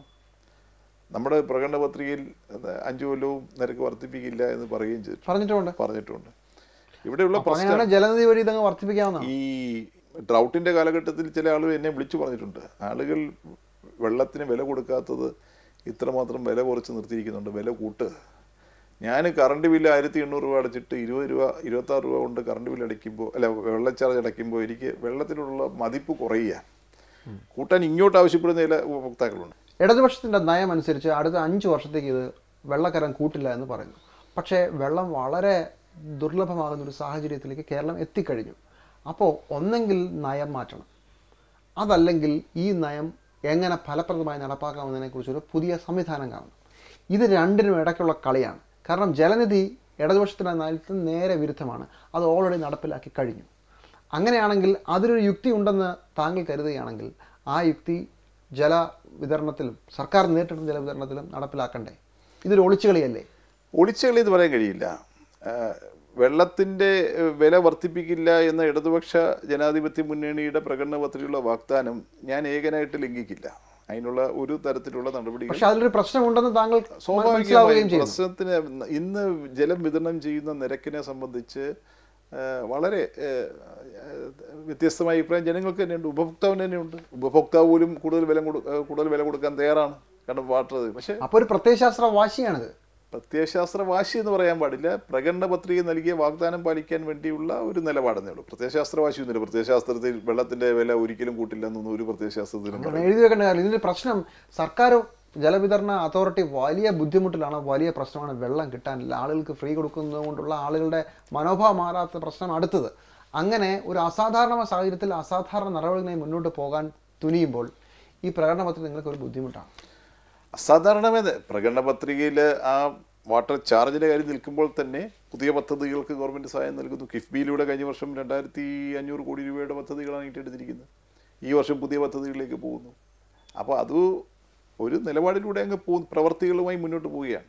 നമ്മുടെ പ്രകടന പത്രികയിൽ അത് അഞ്ചു കൊല്ലവും നിരക്ക് വർദ്ധിപ്പിക്കില്ല എന്ന് പറയുകയും ചെയ്തു പറഞ്ഞിട്ടുണ്ട് പറഞ്ഞിട്ടുണ്ട് ഇവിടെയുള്ള അപ്പൊ പ്രശ്നം അങ്ങനെയാണ് ജലനിധി വഴി ഇതങ്ങ് വർദ്ധിപ്പിക്കാവുന്നതാണ് ഈ ഡ്രൗട്ടിന്റെ കാലഘട്ടത്തിൽ ചില ആളുകൾ എന്നെ വിളിച്ചു പറഞ്ഞിട്ടുണ്ട് ആളുകൾ വെള്ളത്തിന് വില കൊടുക്കാത്തത് ഇത്രമാത്രം വില കുറച്ച് നിർത്തിയിരിക്കുന്നുണ്ട് വില കൂട്ട് ഞാൻ കറണ്ട് ബില്ല് ആയിരത്തി എണ്ണൂറ് രൂപ അടച്ചിട്ട് ഇരുപത് രൂപ ഇരുപത്താറ് രൂപ കൊണ്ട് കറണ്ട് ബില്ല് അടയ്ക്കുമ്പോൾ അല്ല വെള്ള ചാർജ് അടയ്ക്കുമ്പോൾ എനിക്ക് വെള്ളത്തിനുള്ള മതിപ്പ് കുറയുക കൂട്ടാൻ ഇങ്ങോട്ട് ആവശ്യപ്പെടുന്ന ചില ഉപഭോക്താക്കളുണ്ട് ഇടതുപക്ഷത്തിൻ്റെ നയം അനുസരിച്ച് അടുത്ത അഞ്ച് വർഷത്തേക്ക് ഇത് വെള്ളക്കരം കൂട്ടില്ല എന്ന് പറയുന്നു പക്ഷേ വെള്ളം വളരെ ദുർലഭമാകുന്ന ഒരു സാഹചര്യത്തിലേക്ക് കേരളം എത്തിക്കഴിഞ്ഞു അപ്പോൾ ഒന്നെങ്കിൽ നയം മാറ്റണം അതല്ലെങ്കിൽ ഈ നയം എങ്ങനെ ഫലപ്രദമായി നടപ്പാക്കാമെന്നതിനെക്കുറിച്ചൊരു പുതിയ സംവിധാനം കാണണം ഇത് രണ്ടിനും ഇടയ്ക്കുള്ള കളിയാണ് കാരണം ജലനിധി ഇടതുപക്ഷത്തിൻ്റെ നയത്തിന് നേരെ വിരുദ്ധമാണ് അത് ഓൾറെഡി നടപ്പിലാക്കി കഴിഞ്ഞു അങ്ങനെയാണെങ്കിൽ അതിലൊരു യുക്തി ഉണ്ടെന്ന് താങ്കൾ കരുതുകയാണെങ്കിൽ ആ യുക്തി ജല വിതരണത്തിലും സർക്കാർ നേരിട്ടുള്ള ജലവിതരണത്തിലും നടപ്പിലാക്കണ്ടേ ഇതൊരു ഒളിച്ചുകളിയല്ലേ ഒളിച്ചുകളി എന്ന് പറയാൻ കഴിയില്ല വെള്ളത്തിൻ്റെ വില വർദ്ധിപ്പിക്കില്ല എന്ന ഇടതുപക്ഷ ജനാധിപത്യ മുന്നണിയുടെ പ്രകടന പത്രികയുള്ള വാഗ്ദാനം ഞാൻ ഏകനായിട്ട് ലംഘിക്കില്ല അതിനുള്ള ഒരു തരത്തിലുള്ള നടപടികൾ പക്ഷെ അതിലൊരു പ്രശ്നമുണ്ടെന്ന് താങ്കൾ മനസ്സിലാവുകയും സ്വാഭാവികമായും ചെയ്യുന്നു പ്രശ്നത്തിന് ഇന്ന് ജലം വിതരണം ചെയ്യുന്ന നിരക്കിനെ സംബന്ധിച്ച് ആ, വളരെ ആ, ആ, വ്യത്യസ്തമായ അഭിപ്രായം ജനങ്ങൾക്ക് തന്നെയുണ്ട് ഉപഭോക്താവിന് തന്നെയുണ്ട് ഉപഭോക്താവ് പോലും കൂടുതൽ വില കൊടു ആ, കൂടുതൽ വില കൊടുക്കാൻ തയ്യാറാണ് കാരണം വാട്ടർ പക്ഷേ അപ്പോൾ ഒരു പ്രത്യയശാസ്ത്ര വാശിയാണിത് പ്രത്യയശാസ്ത്ര വാശി എന്ന് പറയാൻ പാടില്ല പ്രകടന പത്രിക നൽകിയ വാഗ്ദാനം പാലിക്കാൻ വേണ്ടിയുള്ള ഒരു നിലപാടെന്നേ ഉള്ളൂ പ്രത്യയശാസ്ത്ര വാശിയൊന്നുമില്ല പ്രത്യയശാസ്ത്രത്തിൽ വെള്ളത്തിന്റെ വില ഒരിക്കലും കൂട്ടില്ല എന്നൊന്നും ഒരു പ്രത്യയശാസ്ത്രത്തിലും അങ്ങനെ എഴുതി വെക്കേണ്ട കാര്യം ഇതിന്റെ പ്രശ്നം സർക്കാർ ജലവിതരണ അതോറിറ്റി വലിയ ബുദ്ധിമുട്ടിലാണ് വലിയ പ്രശ്നമാണ് വെള്ളം കിട്ടാനില്ല ആളുകൾക്ക് ഫ്രീ കൊടുക്കുന്നത് കൊണ്ടുള്ള ആളുകളുടെ മനോഭാവം മാറാത്ത പ്രശ്നം അടുത്തത് അങ്ങനെ ഒരു അസാധാരണ സാഹചര്യത്തിൽ അസാധാരണ നടപടികളുമായി മുന്നോട്ട് പോകാൻ തുനിയുമ്പോൾ ഈ പ്രകടന പത്രിക നിങ്ങൾക്ക് ഒരു ബുദ്ധിമുട്ടാണ് അസാധാരണമേ പ്രകടന പത്രികയിൽ ആ വാട്ടർ ചാർജിന്റെ കാര്യം നിൽക്കുമ്പോൾ തന്നെ പുതിയ പദ്ധതികൾക്ക് ഗവൺമെന്റ് സഹായം നൽകുന്നു കിഫ്ബിയിലൂടെ കഴിഞ്ഞ വർഷം രണ്ടായിരത്തി അഞ്ഞൂറ് കോടി രൂപയുടെ പദ്ധതികളാണ് ഏറ്റെടുത്തിരിക്കുന്നത് ഈ വർഷം പുതിയ പദ്ധതികളിലേക്ക് പോകുന്നു അപ്പോൾ അത് ഒരു നിലപാടിലൂടെ അങ്ങ് പോ പ്രവർത്തികളുമായി മുന്നോട്ട് പോവുകയാണ്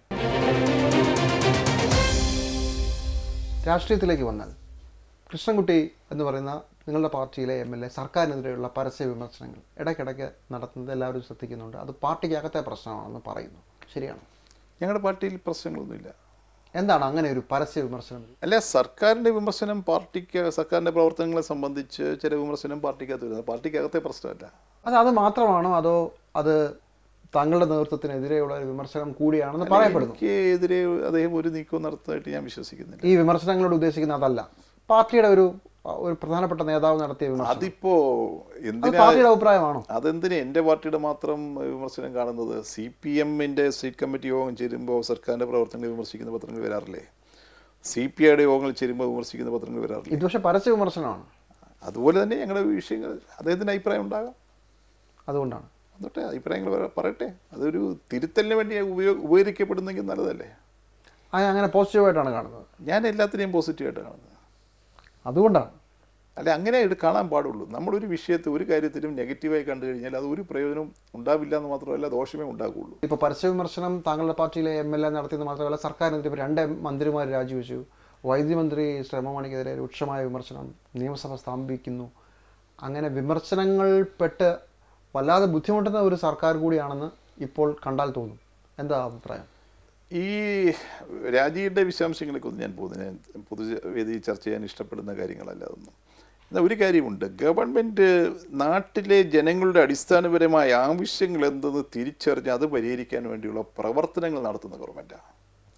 രാഷ്ട്രീയത്തിലേക്ക് വന്നാൽ കൃഷ്ണൻകുട്ടി എന്ന് പറയുന്ന നിങ്ങളുടെ പാർട്ടിയിലെ എം എൽ എ സർക്കാരിനെതിരെയുള്ള പരസ്യ വിമർശനങ്ങൾ ഇടയ്ക്കിടയ്ക്ക് നടത്തുന്നത് എല്ലാവരും ശ്രദ്ധിക്കുന്നുണ്ട് അത് പാർട്ടിക്കകത്തെ പ്രശ്നമാണെന്ന് പറയുന്നു ശരിയാണ് ഞങ്ങളുടെ പാർട്ടിയിൽ പ്രശ്നങ്ങളൊന്നുമില്ല എന്താണ് അങ്ങനെ ഒരു പരസ്യ വിമർശനം അല്ല സർക്കാരിൻ്റെ വിമർശനം പാർട്ടിക്ക് സർക്കാരിൻ്റെ പ്രവർത്തനങ്ങളെ സംബന്ധിച്ച് ചില വിമർശനം പാർട്ടിക്കകത്ത് വരുന്നത് പാർട്ടിക്കകത്തെ പ്രശ്നമല്ല അത് അത് മാത്രമാണോ അതോ അത് താങ്കളുടെ നേതൃത്വത്തിനെതിരെയുള്ള ഒരു വിമർശനം കൂടിയാണെന്ന് പറയപ്പെടുന്നു എനിക്ക് എതിരെ അദ്ദേഹം ഒരു നീക്കവും നടത്തുന്നതായിട്ട് ഞാൻ വിശ്വസിക്കുന്നില്ല ഈ വിമർശനങ്ങളോട് ഉദ്ദേശിക്കുന്ന അതല്ല പാർട്ടിയുടെ ഒരു ഒരു പ്രധാനപ്പെട്ട നേതാവ് നടത്തിയ വിമർശനം അതിപ്പോ അത് എന്തിനാ പാർട്ടിയുടെ അഭിപ്രായമാണോ അതെന്തിന് എൻ്റെ പാർട്ടിയുടെ മാത്രം വിമർശനം കാണുന്നത് സി പി എമ്മിൻ്റെ സ്റ്റേറ്റ് കമ്മിറ്റി യോഗം ചേരുമ്പോൾ സർക്കാരിൻ്റെ പ്രവർത്തനങ്ങൾ വിമർശിക്കുന്ന പത്രങ്ങൾ വരാറില്ലേ സി പി ഐയുടെ യോഗങ്ങൾ ചേരുമ്പോൾ വിമർശിക്കുന്ന പത്രങ്ങൾ വരാറില്ലേ ഇത് പക്ഷേ പരസ്യ വിമർശനമാണ് അതുപോലെ തന്നെ ഞങ്ങളുടെ വിഷയങ്ങൾ അദ്ദേഹത്തിൻ്റെ അഭിപ്രായം ഉണ്ടാകാം അതുകൊണ്ടാണ് അതോട്ടെ അഭിപ്രായങ്ങൾ പറ- പറയട്ടെ അതൊരു തിരുത്തലിന് വേണ്ടി ഉപയോഗ ഉപകരിക്കപ്പെടുന്നെങ്കിൽ നല്ലതല്ലേ അത് അങ്ങനെ പോസിറ്റീവായിട്ടാണ് കാണുന്നത് ഞാൻ എല്ലാത്തിനെയും പോസിറ്റീവായിട്ട് കാണുന്നത് അതുകൊണ്ടാണ് അല്ലെ അങ്ങനെ ഇത് കാണാൻ പാടുള്ളൂ നമ്മളൊരു വിഷയത്തെ ഒരു കാര്യത്തിലും നെഗറ്റീവായി കണ്ടു കഴിഞ്ഞാൽ അത് ഒരു പ്രയോജനവും ഉണ്ടാവില്ല എന്ന് മാത്രമല്ല ദോഷമേ ഉണ്ടാകുള്ളൂ ഇപ്പോൾ പരസ്യ വിമർശനം താങ്കളുടെ പാർട്ടിയിലെ എം എൽ എ നടത്തിയെന്ന് മാത്രമല്ല സർക്കാരിനെതിരെ ഇപ്പോൾ രണ്ട് മന്ത്രിമാർ രാജിവെച്ചു വൈദ്യുതി മന്ത്രി ശ്രമമാണിക്കെതിരെ രൂക്ഷമായ വിമർശനം നിയമസഭ സ്ഥാപിക്കുന്നു അങ്ങനെ വിമർശനങ്ങൾ പെട്ട് വല്ലാതെ ബുദ്ധിമുട്ടുന്ന ഒരു സർക്കാർ കൂടിയാണെന്ന് ഇപ്പോൾ കണ്ടാൽ തോന്നും എന്താ അഭിപ്രായം ഈ രാജിയുടെ വിശദാംശങ്ങളിലേക്കൊന്നും ഞാൻ പോകുന്നത് ഞാൻ പൊതുവേദി ചർച്ച ചെയ്യാൻ ഇഷ്ടപ്പെടുന്ന കാര്യങ്ങളല്ല അതൊന്നും എന്നാൽ ഒരു കാര്യമുണ്ട് ഗവൺമെൻറ് നാട്ടിലെ ജനങ്ങളുടെ അടിസ്ഥാനപരമായ ആവശ്യങ്ങൾ എന്തെന്ന് തിരിച്ചറിഞ്ഞ് അത് പരിഹരിക്കാൻ വേണ്ടിയുള്ള പ്രവർത്തനങ്ങൾ നടത്തുന്ന ഗവൺമെൻറ്റാണ്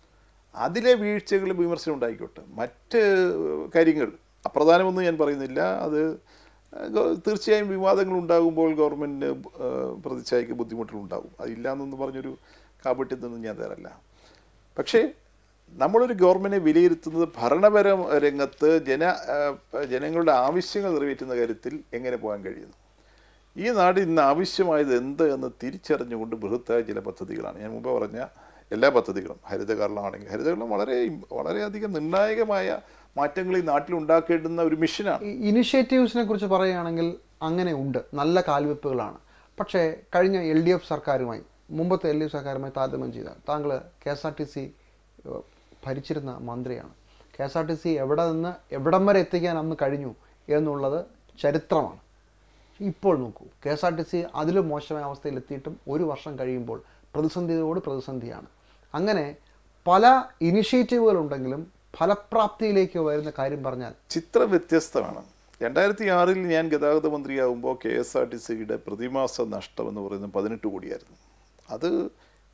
അതിലെ വീഴ്ചകൾ വിമർശനം ഉണ്ടായിക്കോട്ടെ മറ്റ് കാര്യങ്ങൾ അപ്രധാനമൊന്നും ഞാൻ പറയുന്നില്ല അത് ഗ- തീർച്ചയായും വിവാദങ്ങൾ ഉണ്ടാകുമ്പോൾ ഗവൺമെൻറ് പ്രതിച്ഛായക്ക് ബുദ്ധിമുട്ടുകൾ ഉണ്ടാകും അതില്ല എന്നൊന്നും പറഞ്ഞൊരു കാപട്യത്തൊന്നും ഞാൻ തരല്ല പക്ഷേ നമ്മളൊരു ഗവൺമെൻറ് വിലയിരുത്തുന്നത് ഭരണപര രംഗത്ത് ജന ആ, ജനങ്ങളുടെ ആവശ്യങ്ങൾ നിറവേറ്റുന്ന കാര്യത്തിൽ എങ്ങനെ പോകാൻ കഴിയുന്നു ഈ നാട് ഇന്ന് ആവശ്യമായത് എന്ത് എന്ന് തിരിച്ചറിഞ്ഞുകൊണ്ട് ബൃഹത്തായ ചില പദ്ധതികളാണ് ഞാൻ മുമ്പ് പറഞ്ഞ എല്ലാ പദ്ധതികളും ഹരിതകേരളമാണെങ്കിൽ ഹരിതകേരളം വളരെ ഇം- വളരെയധികം നിർണായകമായ മാറ്റങ്ങൾ ഈ നാട്ടിൽ ഉണ്ടാക്കേണ്ടുന്ന ഒരു മിഷനാണ് ഈ ഇനിഷ്യേറ്റീവ്സിനെ കുറിച്ച് പറയുകയാണെങ്കിൽ അങ്ങനെ ഉണ്ട് നല്ല കാൽവെപ്പുകളാണ് പക്ഷേ കഴിഞ്ഞ എൽ ഡി എഫ് സർക്കാരുമായി മുമ്പത്തെ എൽ ഡി എഫ് സർക്കാരുമായി താരതമ്യം ചെയ്താൽ താങ്കൾ K S R T C ഭരിച്ചിരുന്ന മന്ത്രിയാണ് K S R T C എവിടെ നിന്ന് എവിടം വരെ എത്തിക്കാൻ അന്ന് കഴിഞ്ഞു എന്നുള്ളത് ചരിത്രമാണ് ഇപ്പോൾ നോക്കൂ K S R T C അതിലും മോശമായ അവസ്ഥയിൽ എത്തിയിട്ടും ഒരു വർഷം കഴിയുമ്പോൾ പ്രതിസന്ധിയോട് പ്രതിസന്ധിയാണ് അങ്ങനെ പല ഇനിഷ്യേറ്റീവുകളുണ്ടെങ്കിലും ഫലപ്രാപ്തിയിലേക്ക് വരുന്ന കാര്യം പറഞ്ഞാൽ ചിത്രം വ്യത്യസ്തമാണ് രണ്ടായിരത്തി ആറിൽ ഞാൻ ഗതാഗത മന്ത്രിയാകുമ്പോൾ കെ എസ് ആർ ടി സിയുടെ പ്രതിമാസ നഷ്ടം എന്ന് പറയുന്നത് പതിനെട്ട് കോടിയായിരുന്നു അത്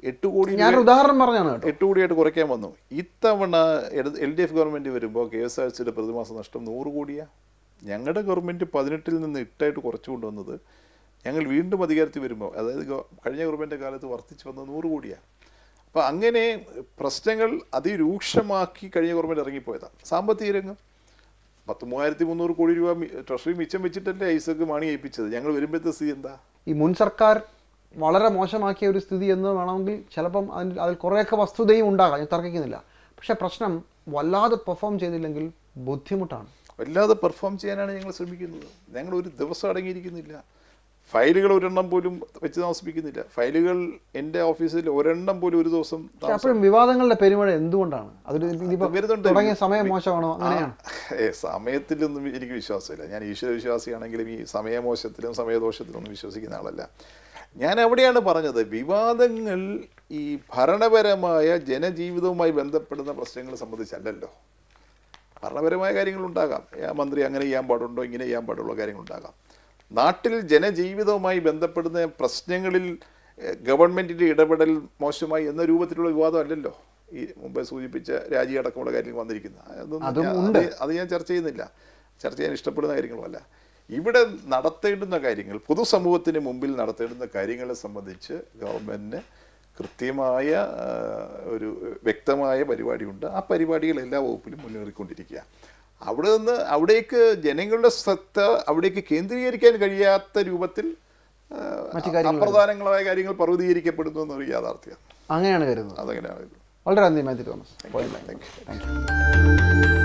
എട്ട് കോടി രൂപ ഞാനൊരു ഉദാഹരണം പറഞ്ഞാണ് കേട്ടോ എട്ട് കോടിയായിട്ട് കുറയ്ക്കാൻ വന്നു ഇത്തവണ എൽ ഡി എഫ് ഗവൺമെൻറ് വരുമ്പോൾ കെ എസ് ആർ സിയുടെ പ്രതിമാസ നഷ്ടം നൂറ് കോടിയാണ് ഞങ്ങളുടെ ഗവൺമെൻറ് പതിനെട്ടിൽ നിന്ന് എട്ടായിട്ട് കുറച്ചു കൊണ്ടുവന്നത് ഞങ്ങൾ വീണ്ടും അധികാരത്തിൽ വരുമ്പോൾ അതായത് ഗവ- കഴിഞ്ഞ ഗവൺമെൻറ് കാലത്ത് വർദ്ധിച്ചു വന്നത് നൂറ് കോടിയാണ് അപ്പോൾ അങ്ങനെ പ്രശ്നങ്ങൾ അതിരൂക്ഷമാക്കി കഴിഞ്ഞ ഗവൺമെൻറ് ഇറങ്ങിപ്പോയതാണ് സാമ്പത്തിക രംഗം പത്ത് മൂവായിരത്തി മുന്നൂറ് കോടി രൂപ മി- ട്രഷറി മിച്ചം വെച്ചിട്ടല്ലേ ഐസക്ക് മണി ഏൽപ്പിച്ചത് ഞങ്ങൾ വരുമ്പോഴത്തെ സ്ഥിതി എന്താ ഈ മുൻ സർക്കാർ വളരെ മോശമാക്കിയ ഒരു സ്ഥിതി എന്ന് വേണമെങ്കിൽ ചിലപ്പം അതിന് അതിൽ കുറേയൊക്കെ വസ്തുതയും ഉണ്ടാകാം ഞാൻ തർക്കിക്കുന്നില്ല പക്ഷേ പ്രശ്നം വല്ലാതെ പെർഫോം ചെയ്തില്ലെങ്കിൽ ബുദ്ധിമുട്ടാണ് വല്ലാതെ പെർഫോം ചെയ്യാനാണ് ഞങ്ങൾ ശ്രമിക്കുന്നത് ഞങ്ങൾ ഒരു ദിവസം അടങ്ങിയിരിക്കുന്നില്ല ഫയലുകൾ ഒരെണ്ണം പോലും വെച്ച് താമസിപ്പിക്കുന്നില്ല ഫയലുകൾ എൻ്റെ ഓഫീസിൽ ഒരെണ്ണം പോലും ഒരു ദിവസം പക്ഷെ അപ്പോഴും വിവാദങ്ങളുടെ പെരുമഴ എന്തുകൊണ്ടാണ് അതൊരു ഇതിപ്പോ വരുന്നുണ്ട്. തുടങ്ങിയ സമയം മോശമാണോ അങ്ങനെയാണ് ഏ സമയത്തിലൊന്നും എനിക്ക് വിശ്വാസമില്ല ഞാൻ ഈശ്വര വിശ്വാസിയാണെങ്കിലും ഈ സമയമോശത്തിലും സമയദോഷത്തിലും ഒന്നും വിശ്വസിക്കുന്ന ആളല്ല ഞാൻ അവിടെയാണ് പറഞ്ഞത് വിവാദങ്ങൾ ഈ ഭരണപരമായ ജനജീവിതവുമായി ബന്ധപ്പെടുന്ന പ്രശ്നങ്ങൾ സംബന്ധിച്ചല്ലല്ലോ ഭരണപരമായ കാര്യങ്ങളുണ്ടാകാം ആ മന്ത്രി അങ്ങനെ ചെയ്യാൻ പാടുണ്ടോ ഇങ്ങനെ ചെയ്യാൻ പാടുള്ള കാര്യങ്ങളുണ്ടാകാം നാട്ടിൽ ജനജീവിതവുമായി ബന്ധപ്പെടുന്ന പ്രശ്നങ്ങളിൽ ഏഹ്, ഗവൺമെന്റിന്റെ ഇടപെടൽ മോശമായി എന്ന രൂപത്തിലുള്ള വിവാദം അല്ലല്ലോ ഈ മുമ്പേ സൂചിപ്പിച്ച രാജി അടക്കമുള്ള കാര്യങ്ങൾ വന്നിരിക്കുന്നത് അതൊന്നും അതും ഞാൻ- ഉണ്ട്. അത് അത് ഞാൻ ചർച്ച ചെയ്യുന്നില്ല ചർച്ച ചെയ്യാൻ ഇഷ്ടപ്പെടുന്ന കാര്യങ്ങളുമല്ല ഇവിടെ നടത്തേണ്ടുന്ന കാര്യങ്ങൾ പൊതുസമൂഹത്തിന് മുമ്പിൽ നടത്തേണ്ടുന്ന കാര്യങ്ങളെ സംബന്ധിച്ച് ഗവൺമെന്റിന് കൃത്യമായ ആ, ഒരു വ്യക്തമായ പരിപാടിയുണ്ട് ആ പരിപാടികൾ എല്ലാ വകുപ്പിലും മുന്നേറിക്കൊണ്ടിരിക്കുക അവിടെ നിന്ന് അവിടേക്ക് ജനങ്ങളുടെ ശ്രദ്ധ അവിടേക്ക് കേന്ദ്രീകരിക്കാൻ കഴിയാത്ത രൂപത്തിൽ ആ, മറ്റു കാര്യങ്ങൾ അപ്രധാനങ്ങളായ കാര്യങ്ങൾ പർവ്വതീകരിക്കപ്പെടുന്നു എന്നൊരു യാഥാർത്ഥ്യം അങ്ങനെയാണ് കരുതുന്നത് അതങ്ങനെയാണ് വളരെ നന്ദി Mathew Thomas thank you thank U